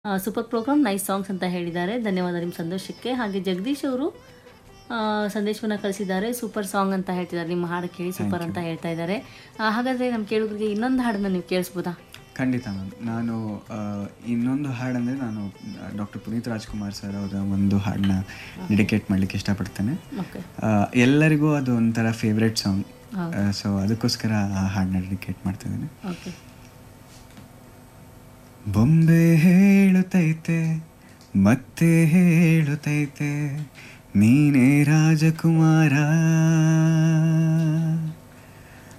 super program nice songs ಅಂತ ಹೇಳಿದ್ದಾರೆ ಧನ್ಯವಾದ ನಿಮ್ಮ ಸಂದೇಶಕ್ಕೆ ಹಾಗೆ ಜಗದೀಶ್ ಅವರು ಆ, ಸಂದೇಶವನ್ನ ಕಳಿಸಿದ್ದಾರೆ ಸೂಪರ್ ಸಾಂಗ್ ಅಂತ ಹೇಳ್ತಿದ್ದಾರೆ ನಿಮ್ಮ ಹಾಡು ಕೇಳಿ ಸೂಪರ್ ಅಂತ ಹೇಳ್ತಾ ಇದ್ದಾರೆ ಆ, ಹಾಗಾದ್ರೆ ನಮ್ಮ ಕೇಳುಗರಿಗೆ ಇನ್ನೊಂದು ಹಾಡನ್ನ ನೀವು ಕೇಳಿಸ್ಬೋದಾ ಖಂಡಿತ ಮ್ಯಾಮ್ ನಾನು ಆ, ಇನ್ನೊಂದು ಹಾಡಂದರೆ ನಾನು ಡಾಕ್ಟರ್ ಪುನೀತ್ ರಾಜ್ಕುಮಾರ್ ಸರ್ ಅವರ ಒಂದು ಹಾಡನ್ನ ಡೆಡಿಕೇಟ್ ಮಾಡಲಿಕ್ಕೆ ಇಷ್ಟಪಡ್ತೇನೆ ಓಕೆ ಆ, ಎಲ್ಲರಿಗೂ ಅದು ಒಂಥರ ಫೇವ್ರೆಟ್ ಸಾಂಗ್ ಸೊ ಅದಕ್ಕೋಸ್ಕರ ಆ ಹಾಡನ್ನ ಡೆಡಿಕೇಟ್ ಮಾಡ್ತಿದ್ದೇನೆ ಓಕೆ ಬೊಂಬೆ ಹೇಳುತ್ತೈತೆ ಮತ್ತೆ ಹೇಳುತ್ತೈತೆ ನೀನೇ ರಾಜಕುಮಾರ